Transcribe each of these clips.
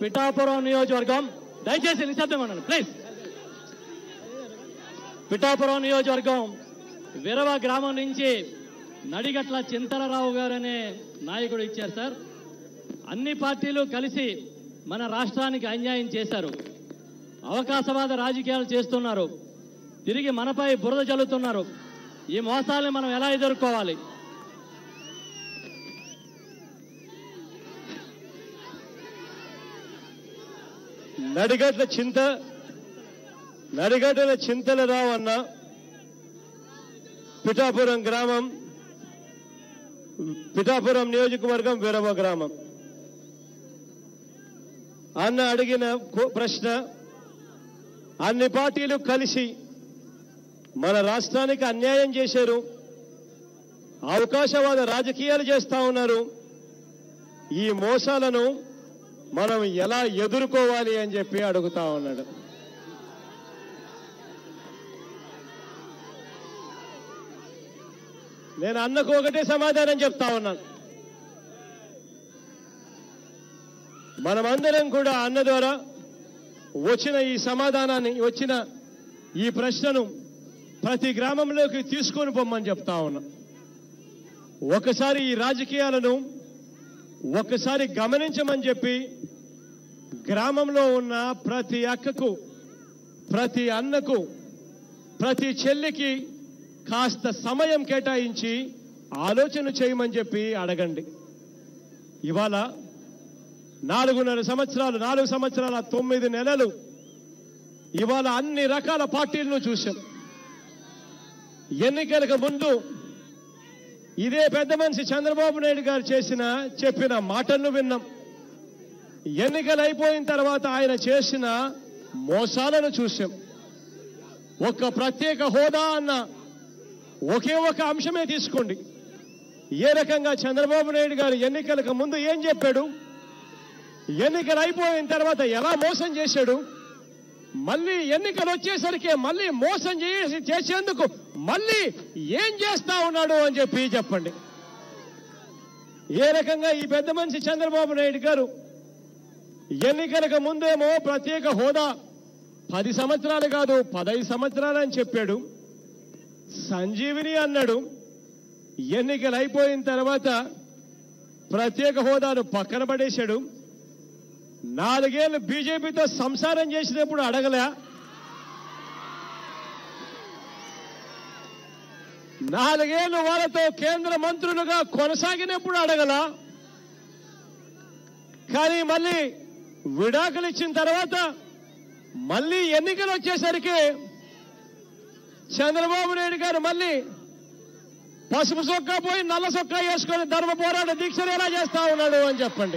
పిఠాపురం నియోజకవర్గం దయచేసి నిశ్శబ్దంగా ఉండండి ప్లీజ్ పిఠాపురం నియోజకవర్గం విరవ గ్రామం నుంచి నడిగట్ల చింతలరావు గారు అనే నాయకుడు ఇచ్చారు సార్ అన్ని పార్టీలు కలిసి మన రాష్ట్రానికి అన్యాయం చేశారు అవకాశవాద రాజకీయాలు చేస్తున్నారు తిరిగి మనపై బురద చల్లుతున్నారు ఈ మోసాలను మనం ఎలా ఎదుర్కోవాలి నడిగడ్ల చింత నడిగడ్డల చింతల రావన్న పిఠాపురం గ్రామం పిఠాపురం నియోజకవర్గం వీరవ గ్రామం అన్న అడిగిన కు- ప్రశ్న అన్ని పార్టీలు కలిసి మన రాష్ట్రానికి అన్యాయం చేశారు అవకాశవాద రాజకీయాలు చేస్తా ఉన్నారు ఈ మోసాలను మనం ఎలా ఎదుర్కోవాలి అని చెప్పి అడుగుతా ఉన్నాడు నేను అన్నకు ఒకటే సమాధానం చెప్తా ఉన్నాను మనమందరం కూడా అన్న ద్వారా వచ్చిన ఈ సమాధానాన్ని వచ్చిన ఈ ప్రశ్నను ప్రతి గ్రామంలోకి తీసుకొని పొమ్మని చెప్తా ఉన్నా ఒకసారి ఈ రాజకీయాలను ఒకసారి గమనించమని చెప్పి గ్రామంలో ఉన్న ప్రతి అక్కకు ప్రతి అన్నకు ప్రతి చెల్లికి కాస్త సమయం కేటాయించి ఆలోచన చేయమని చెప్పి అడగండి ఇవాళ నాలుగున్నర సంవత్సరాలు నాలుగు సంవత్సరాల తొమ్మిది నెలలు ఇవాళ అన్ని రకాల పార్టీలను చూశాం ఎన్నికలకు ముందు ఇదే పెద్ద మనిషి చంద్రబాబు నాయుడు గారు చేసిన చెప్పిన మాటలను విన్నాం ఎన్నికలు అయిపోయిన తర్వాత ఆయన చేసిన మోసాలను చూశాం ఒక ప్రత్యేక హోదా అన్న ఒకే ఒక అంశమే తీసుకోండి ఏ రకంగా చంద్రబాబు నాయుడు గారు ఎన్నికలకు ముందు ఏం చెప్పాడు ఎన్నికలు అయిపోయిన తర్వాత ఎలా మోసం చేశాడు మళ్ళీ ఎన్నికలు వచ్చేసరికి మళ్ళీ మోసం చేసి చేసేందుకు మళ్ళీ ఏం చేస్తా ఉన్నాడు అని చెప్పి చెప్పండి ఏ రకంగా ఈ పెద్ద మనిషి చంద్రబాబు నాయుడు గారు ఎన్నికలకు ముందేమో ప్రత్యేక హోదా పది సంవత్సరాలు కాదు పదహైదు సంవత్సరాలు అని చెప్పాడు సంజీవిని అన్నాడు ఎన్నికలు అయిపోయిన తర్వాత ప్రత్యేక హోదాను పక్కన పడేశాడు నాలుగేళ్లు బీజేపీతో సంసారం చేసినప్పుడు అడగలే నాలుగేళ్లు వాళ్ళతో కేంద్ర మంత్రులుగా కొనసాగినప్పుడు అడగల కానీ మళ్ళీ విడాకులు ఇచ్చిన తర్వాత మళ్ళీ ఎన్నికలు వచ్చేసరికి చంద్రబాబు నాయుడు గారు మళ్ళీ పసుపు సొక్కా పోయి నల్ల సొక్కా వేసుకొని ధర్మ పోరాట దీక్షలు ఎలా చేస్తా ఉన్నాడు అని చెప్పండి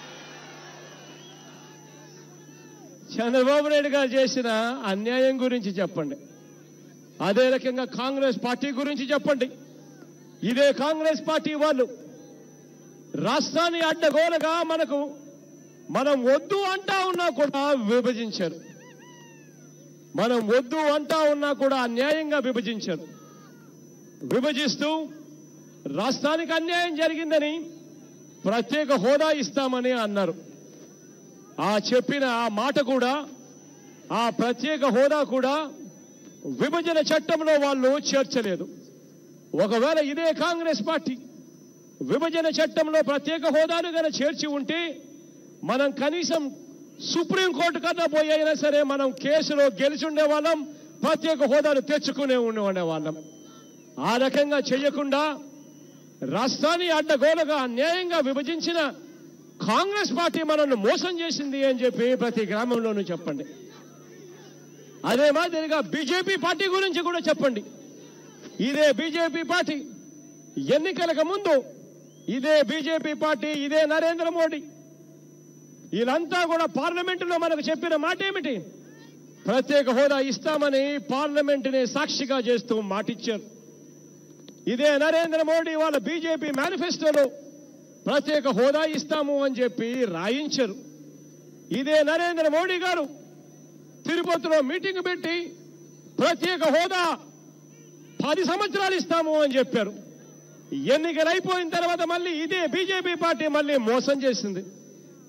చంద్రబాబు నాయుడు గారు చేసిన అన్యాయం గురించి చెప్పండి అదే రకంగా కాంగ్రెస్ పార్టీ గురించి చెప్పండి ఇదే కాంగ్రెస్ పార్టీ వాళ్ళు రాష్ట్రాన్ని అడ్డగోలుగా మనకు మనం వద్దు అంటా ఉన్నా కూడా విభజించారు మనం వద్దు అంటా ఉన్నా కూడా అన్యాయంగా విభజించారు విభజిస్తూ రాష్ట్రానికి అన్యాయం జరిగిందని ప్రత్యేక హోదా ఇస్తామని అన్నారు ఆ చెప్పిన ఆ మాట కూడా ఆ ప్రత్యేక హోదా కూడా విభజన చట్టంలో వాళ్ళు చేర్చలేదు ఒకవేళ ఇదే కాంగ్రెస్ పార్టీ విభజన చట్టంలో ప్రత్యేక హోదాను గన చేర్చి ఉంటే మనం కనీసం సుప్రీంకోర్టు కన్నా పోయి అయినా సరే మనం కేసులో గెలిచి ఉండేవాళ్ళం ప్రత్యేక హోదాను తెచ్చుకునే ఉండే వాళ్ళం ఆ రకంగా చేయకుండా రాష్ట్రాన్ని అడ్డగోలుగా అన్యాయంగా విభజించిన కాంగ్రెస్ పార్టీ మనల్ని మోసం చేసింది అని చెప్పి ప్రతి గ్రామంలోనూ చెప్పండి అదే మాదిరిగా బీజేపీ పార్టీ గురించి కూడా చెప్పండి ఇదే బీజేపీ పార్టీ ఎన్నికలకు ముందు ఇదే బీజేపీ పార్టీ ఇదే నరేంద్ర మోడీ వీళ్ళంతా కూడా పార్లమెంటులో మనకు చెప్పిన మాట ఏమిటి ప్రత్యేక హోదా ఇస్తామని పార్లమెంటుని సాక్షిగా చేస్తూ మాటిచ్చారు ఇదే నరేంద్ర మోడీ వాళ్ళ బీజేపీ మేనిఫెస్టోలో ప్రత్యేక హోదా ఇస్తాము అని చెప్పి రాయించారు ఇదే నరేంద్ర మోడీ గారు తిరుపతిలో మీటింగ్ పెట్టి ప్రత్యేక హోదా పది సంవత్సరాలు ఇస్తాము అని చెప్పారు ఎన్నికలు అయిపోయిన తర్వాత మళ్ళీ ఇదే బీజేపీ పార్టీ మళ్ళీ మోసం చేసింది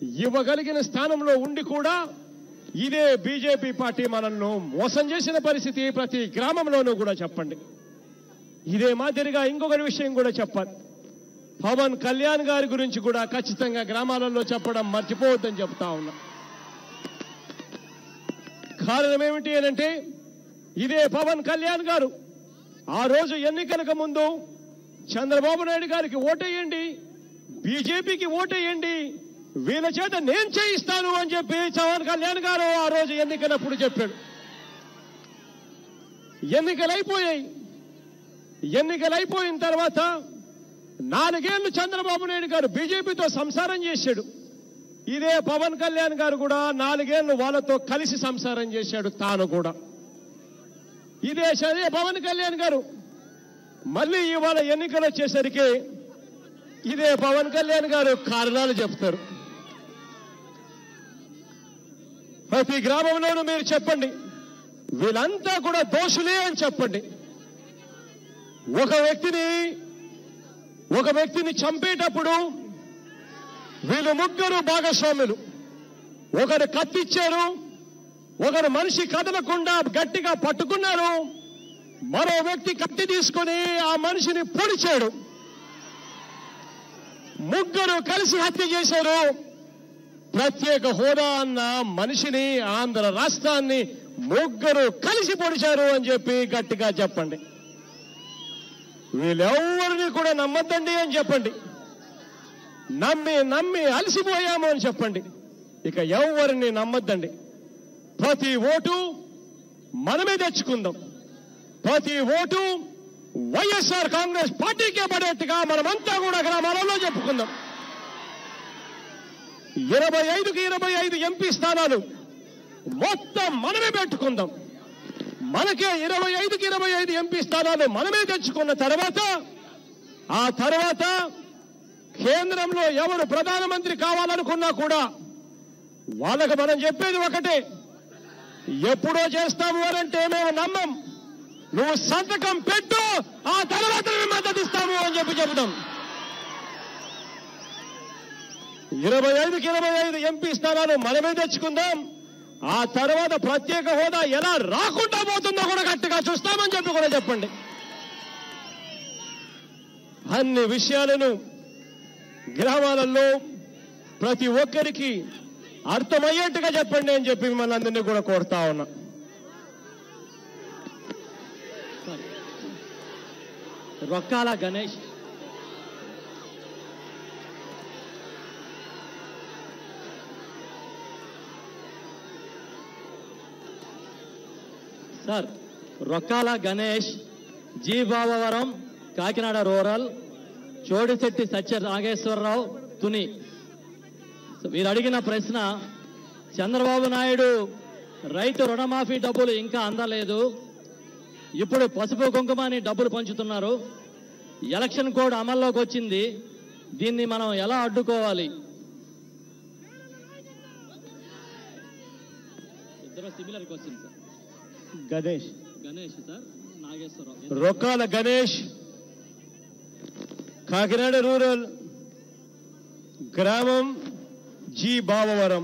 ఇవ్వగలిగిన స్థానంలో ఉండి కూడా ఇదే బీజేపీ పార్టీ మనల్ని మోసం చేసిన పరిస్థితి ప్రతి గ్రామంలోనూ కూడా చెప్పండి ఇదే మాదిరిగా ఇంకొకరి విషయం కూడా చెప్పాలి పవన్ కళ్యాణ్ గారి గురించి కూడా ఖచ్చితంగా గ్రామాలలో చెప్పడం మర్చిపోవద్దని చెప్తా ఉన్నా కారణం ఏమిటి అనంటే ఇదే పవన్ కళ్యాణ్ గారు ఆ రోజు ఎన్నికలకు ముందు చంద్రబాబు నాయుడు గారికి ఓటేయండి బీజేపీకి ఓటేయండి వీళ్ళ చేత నేను చేయిస్తాను అని చెప్పి పవన్ కళ్యాణ్ గారు ఆ రోజు ఎన్నికలప్పుడు చెప్పాడు ఎన్నికలు అయిపోయాయి ఎన్నికలు అయిపోయిన తర్వాత నాలుగేళ్లు చంద్రబాబు నాయుడు గారు బీజేపీతో సంసారం చేశాడు ఇదే పవన్ కళ్యాణ్ గారు కూడా నాలుగేళ్లు వాళ్ళతో కలిసి సంసారం చేశాడు తాను కూడా ఇదే సరే పవన్ కళ్యాణ్ గారు మళ్ళీ ఇవాళ ఎన్నికలు వచ్చేసరికి ఇదే పవన్ కళ్యాణ్ గారు కారణాలు చెప్తారు ప్రతి గ్రామంలోనూ మీరు చెప్పండి వీళ్ళంతా కూడా దోషులే అని చెప్పండి ఒక వ్యక్తిని ఒక వ్యక్తిని చంపేటప్పుడు వీళ్ళు ముగ్గురు భాగస్వాములు ఒకరు కత్తిచ్చారు ఒకరు మనిషి కదలకుండా గట్టిగా పట్టుకున్నారు మరో వ్యక్తి కత్తి తీసుకొని ఆ మనిషిని పొడిచాడు ముగ్గురు కలిసి హత్య చేశారు ప్రత్యేక హోదా అన్న మనిషిని ఆంధ్ర రాష్ట్రాన్ని ముగ్గురు కలిసి పొడిచారు అని చెప్పి గట్టిగా చెప్పండి వీళ్ళెవరిని కూడా నమ్మద్దండి అని చెప్పండి నమ్మి నమ్మి అలసిపోయాము అని చెప్పండి ఇక ఎవరిని నమ్మద్దండి ప్రతి ఓటు మనమే తెచ్చుకుందాం ప్రతి ఓటు వైఎస్ఆర్ కాంగ్రెస్ పార్టీకే పడేట్టుగా మనమంతా కూడా గ్రామాలలో చెప్పుకుందాం ఇరవై ఐదుకి ఇరవై ఐదు ఎంపీ స్థానాలు మొత్తం మనమే పెట్టుకుందాం మనకే ఇరవై ఐదుకి ఇరవై ఐదు ఎంపీ స్థానాలు మనమే తెచ్చుకున్న తర్వాత ఆ తర్వాత కేంద్రంలో ఎవరు ప్రధానమంత్రి కావాలనుకున్నా కూడా వాళ్ళకు మనం చెప్పేది ఒకటే ఎప్పుడో చేస్తాము అనంటే మేము నమ్మం నువ్వు సంతకం పెట్టు ఆ తర్వాత మేము మద్దతు ఇస్తాము అని చెప్పి చెబుతాం ఇరవై ఐదుకి ఇరవై ఐదు ఎంపీ స్థానాలు మనమే తెచ్చుకుందాం ఆ తర్వాత ప్రత్యేక హోదా ఎలా రాకుండా పోతుందో కూడా గట్టిగా చూస్తామని చెప్పి కూడా చెప్పండి అన్ని విషయాలను గ్రామాలలో ప్రతి ఒక్కరికి అర్థమయ్యేట్టుగా చెప్పండి అని చెప్పి మిమ్మల్ని అందరినీ కూడా కోరుతా ఉన్నా Rokkala Ganesh sir Rokkala Ganesh G Babavaram Kakinada rural Chodisetti Satya Nageswararao Tuni మీరు అడిగిన ప్రశ్న చంద్రబాబు నాయుడు రైతు రుణమాఫీ డబ్బులు ఇంకా అందలేదు ఇప్పుడు పసుపు కుంకుమని డబ్బులు పంచుతున్నారు ఎలక్షన్ కోడ్ అమల్లోకి వచ్చింది దీన్ని మనం ఎలా అడ్డుకోవాలి ఇద్దరు similar question sir Ganesh Ganesh sir Nageswararao Rokkala Ganesh Kakinada rural గ్రామం జి బావవరం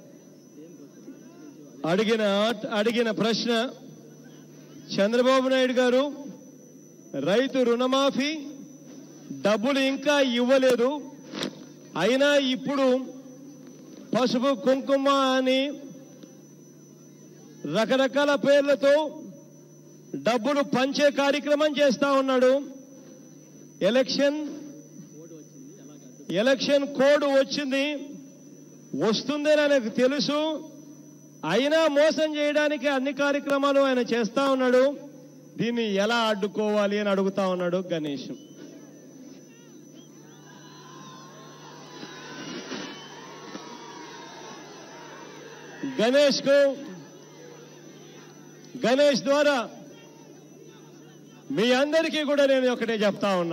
అడిగిన అడిగిన ప్రశ్న చంద్రబాబు నాయుడు గారు రైతు రుణమాఫీ డబ్బులు ఇంకా ఇవ్వలేదు అయినా ఇప్పుడు పసుపు కుంకుమ అని రకరకాల పేర్లతో డబ్బులు పంచే కార్యక్రమం చేస్తా ఉన్నాడు ఎలక్షన్ ఎలక్షన్ కోడ్ వచ్చింది వస్తుందని ఆయనకు తెలుసు అయినా మోసం చేయడానికి అన్ని కార్యక్రమాలు ఆయన చేస్తా ఉన్నాడు దీన్ని ఎలా అడ్డుకోవాలి అని అడుగుతా ఉన్నాడు గణేష్ గణేష్ కు గణేష్ ద్వారా మీ అందరికీ కూడా నేను ఒకటే చెప్తా ఉన్నా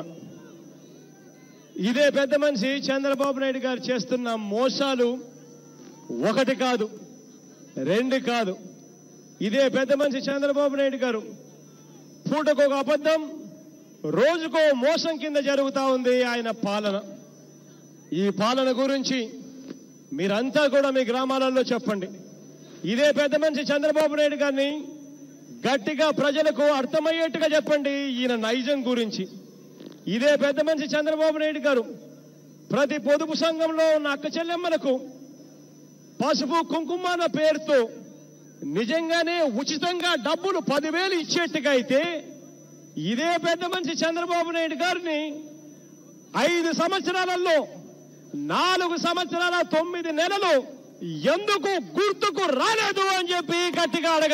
ఇదే పెద్ద మనిషి చంద్రబాబు నాయుడు గారు చేస్తున్న మోసాలు ఒకటి కాదు రెండు కాదు ఇదే పెద్ద మనిషి చంద్రబాబు నాయుడు గారు పూటకు ఒక అబద్ధం రోజుకో మోసం కింద జరుగుతా ఉంది ఆయన పాలన ఈ పాలన గురించి మీరంతా కూడా మీ గ్రామాలలో చెప్పండి ఇదే పెద్ద మనిషి చంద్రబాబు నాయుడు గారిని గట్టిగా ప్రజలకు అర్థమయ్యేట్టుగా చెప్పండి ఈయన నైజం గురించి ఇదే పెద్ద మనిషి చంద్రబాబు నాయుడు గారు ప్రతి పొదుపు సంఘంలో ఉన్న అక్క చెల్లెమ్మలకు పసుపు కుంకుమ అన్న పేరుతో నిజంగానే ఉచితంగా డబ్బులు పదివేలు ఇచ్చేట్టుగా అయితే ఇదే పెద్ద మనిషి చంద్రబాబు నాయుడు గారిని ఐదు సంవత్సరాలలో నాలుగు సంవత్సరాల తొమ్మిది నెలలు ఎందుకు గుర్తుకు రాలేదు అని చెప్పి గట్టిగా అడగ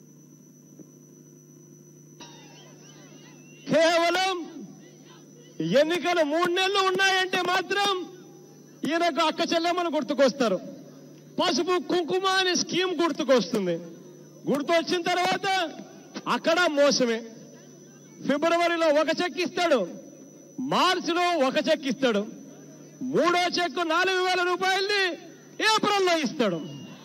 కేవలం ఎన్నికలు మూడు నెలలు ఉన్నాయంటే మాత్రం ఈయనకు అక్క చెల్లెమ్మను గుర్తుకొస్తారు పసుపు కుంకుమ అనే స్కీమ్ గుర్తుకొస్తుంది గుర్తొచ్చిన తర్వాత అక్కడ మోసమే ఫిబ్రవరిలో ఒక చెక్ ఇస్తాడు మార్చిలో ఒక చెక్ ఇస్తాడు మూడో చెక్ నాలుగు వేల రూపాయల్ని ఏప్రిల్లో ఇస్తాడు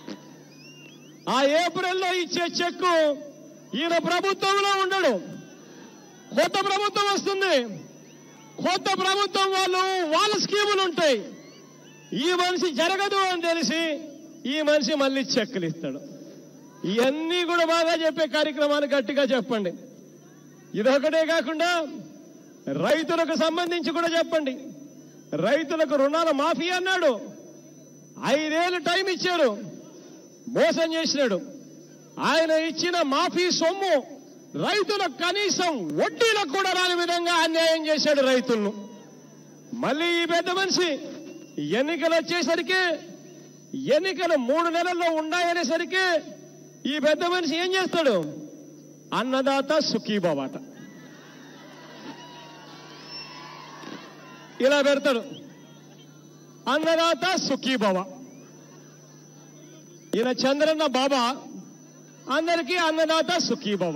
ఆ ఏప్రిల్లో ఇచ్చే చెక్కు ఈయన ప్రభుత్వంలో ఉండడు కొత్త ప్రభుత్వం వస్తుంది కొత్త ప్రభుత్వం వాళ్ళు వాళ్ళ స్కీములు ఉంటాయి ఈ మనిషి జరగదు అని తెలిసి ఈ మనిషి మళ్ళీ చెక్కులు ఇస్తాడు ఇవన్నీ కూడా బాగా చెప్పే కార్యక్రమాలు గట్టిగా చెప్పండి ఇదొకటే కాకుండా రైతులకు సంబంధించి కూడా చెప్పండి రైతులకు రుణాల మాఫీ అన్నాడు ఐదేళ్ళు టైం ఇచ్చారు మోసం చేసినాడు ఆయన ఇచ్చిన మాఫీ సొమ్ము రైతులకు కనీసం వడ్డీలకు కూడా రాని విధంగా అన్యాయం చేశాడు రైతులను మళ్ళీ ఈ పెద్ద మనిషి ఎన్నికలు వచ్చేసరికి ఎన్నికలు మూడు నెలల్లో ఉన్నాయనేసరికి ఈ పెద్ద మనిషి ఏం చేస్తాడు అన్నదాత సుఖీభవాట ఇలా పెడతాడు అన్నదాత సుఖీభవ ఈయన చంద్రన్న బాబా అందరికీ అన్నదాత సుఖీభవ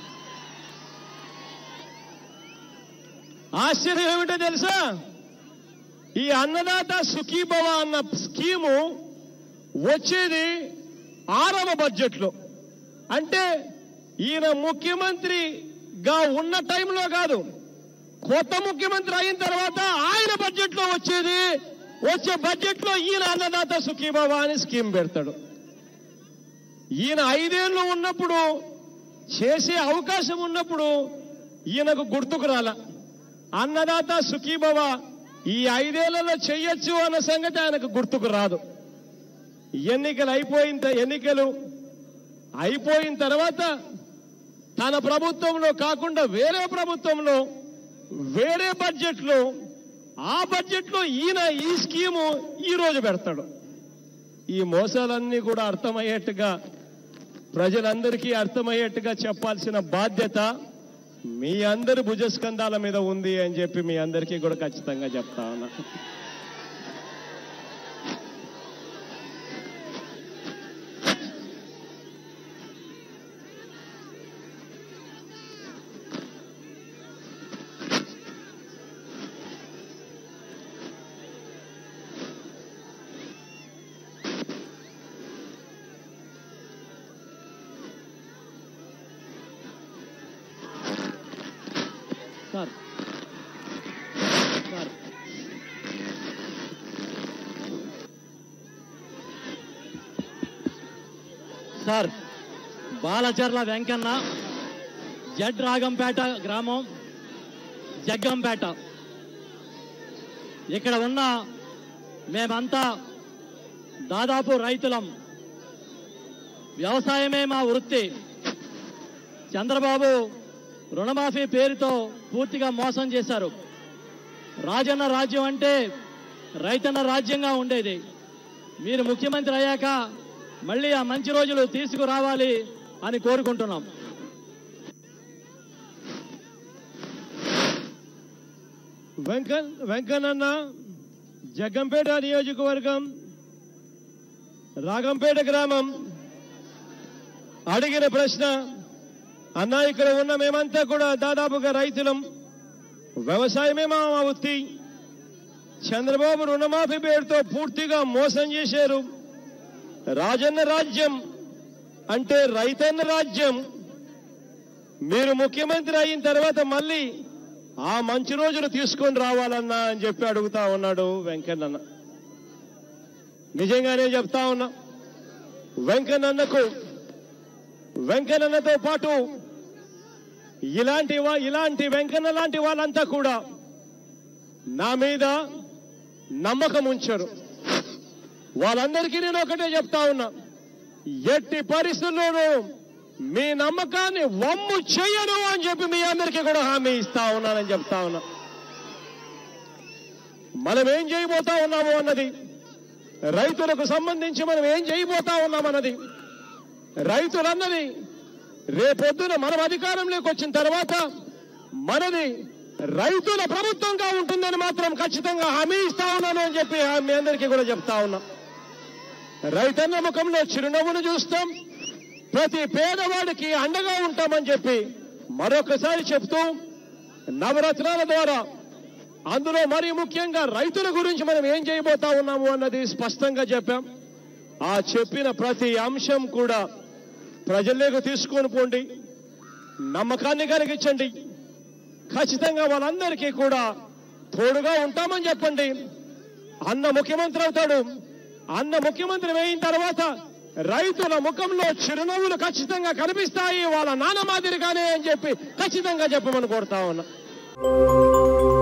ఆశ్చర్యం ఏమిటో తెలుసా ఈ అన్నదాత సుఖీభవ అన్న స్కీము వచ్చేది ఆరవ బడ్జెట్లో అంటే ఈయన ముఖ్యమంత్రిగా ఉన్న టైంలో కాదు కొత్త ముఖ్యమంత్రి అయిన తర్వాత ఆయన బడ్జెట్ లో వచ్చేది వచ్చే బడ్జెట్ లో ఈయన అన్నదాత సుఖీభవ అని స్కీమ్ పెడతాడు ఈయన ఐదేళ్లు ఉన్నప్పుడు చేసే అవకాశం ఉన్నప్పుడు ఈయనకు గుర్తుకు రాల అన్నదాత సుఖీభవ ఈ ఐదేళ్లలో చెయ్యొచ్చు అన్న సంగతి ఆయనకు గుర్తుకు రాదు ఎన్నికలు అయిపోయిన త- ఎన్నికలు అయిపోయిన తర్వాత తన ప్రభుత్వంలో కాకుండా వేరే ప్రభుత్వంలో వేరే బడ్జెట్లో ఆ బడ్జెట్లో ఈయన ఈ స్కీము ఈ రోజు పెడతాడు ఈ మోసాలన్నీ కూడా అర్థమయ్యేట్టుగా ప్రజలందరికీ అర్థమయ్యేట్టుగా చెప్పాల్సిన బాధ్యత మీ అందరి భుజస్కంధాల మీద ఉంది అని చెప్పి మీ అందరికీ కూడా ఖచ్చితంగా చెప్తా ఉన్నా sir sir sir Balacharla Venkanna Z Ragampeta గ్రామం జగ్గంపేట ఇక్కడ ఉన్న మేమంతా దాదాపు రైతులం వ్యవసాయమే మా వృత్తి చంద్రబాబు రుణమాఫీ పేరుతో పూర్తిగా మోసం చేశారు రాజన్న రాజ్యం అంటే రైతన్న రాజ్యంగా ఉండేది మీరు ముఖ్యమంత్రి అయ్యాక మళ్ళీ ఆ మంచి రోజులు తీసుకురావాలి అని కోరుకుంటున్నాం వెంకన్ వెంకన్నన్న జగ్గంపేట నియోజకవర్గం రాగంపేట గ్రామం అడిగిన ప్రశ్న అన్నా ఇక్కడ ఉన్న మేమంతా కూడా దాదాపుగా రైతులం వ్యవసాయమే మా వృత్తి చంద్రబాబు రుణమాఫీ పేరుతో పూర్తిగా మోసం చేశారు రాజన్న రాజ్యం అంటే రైతన్న రాజ్యం మీరు ముఖ్యమంత్రి అయిన తర్వాత మళ్ళీ ఆ మంచి రోజులు తీసుకొని రావాలన్నా అని చెప్పి అడుగుతా ఉన్నాడు వెంకన్నన్న నిజంగానే చెప్తా ఉన్నా వెంకన్నకు వెంకన్నతో పాటు ఇలాంటి వా- ఇలాంటి వెంకన్న లాంటి వాళ్ళంతా కూడా నా మీద నమ్మకం ఉంచారు వాళ్ళందరికీ నేను ఒకటే చెప్తా ఉన్నా ఎట్టి పరిస్థితుల్లోనూ మీ నమ్మకాన్ని వమ్ము చెయ్యను అని చెప్పి మీ అందరికీ కూడా హామీ ఇస్తా ఉన్నానని చెప్తా ఉన్నా మనం ఏం చేయబోతా ఉన్నాము అన్నది రైతులకు సంబంధించి మనం ఏం చేయబోతా ఉన్నామన్నది రైతులన్నది రేపొద్దున మనం అధికారంలోకి వచ్చిన తర్వాత మనది రైతుల ప్రభుత్వంగా ఉంటుందని మాత్రం ఖచ్చితంగా హామీ ఇస్తా ఉన్నాను అని చెప్పి మీ అందరికీ కూడా చెప్తా ఉన్నా రైతన్న ముఖంలో చిరునవ్వును చూస్తాం ప్రతి పేదవాడికి అండగా ఉంటామని చెప్పి మరొకసారి చెప్తూ నవరత్నాల ద్వారా అందులో మరి ముఖ్యంగా రైతుల గురించి మనం ఏం చేయబోతా ఉన్నాము అన్నది స్పష్టంగా చెప్పాం ఆ చెప్పిన ప్రతి అంశం కూడా ప్రజల్లోకి తీసుకొని పోండి నమ్మకాన్ని కలిగించండి ఖచ్చితంగా వాళ్ళందరికీ కూడా తోడుగా ఉంటామని చెప్పండి అన్న ముఖ్యమంత్రి అవుతాడు అన్న ముఖ్యమంత్రి అయిన తర్వాత రైతుల ముఖంలో చిరునవ్వులు ఖచ్చితంగా కనిపిస్తాయి వాళ్ళ నాన్న మాదిరిగానే అని చెప్పి ఖచ్చితంగా చెప్పమని కోరుతా ఉన్నా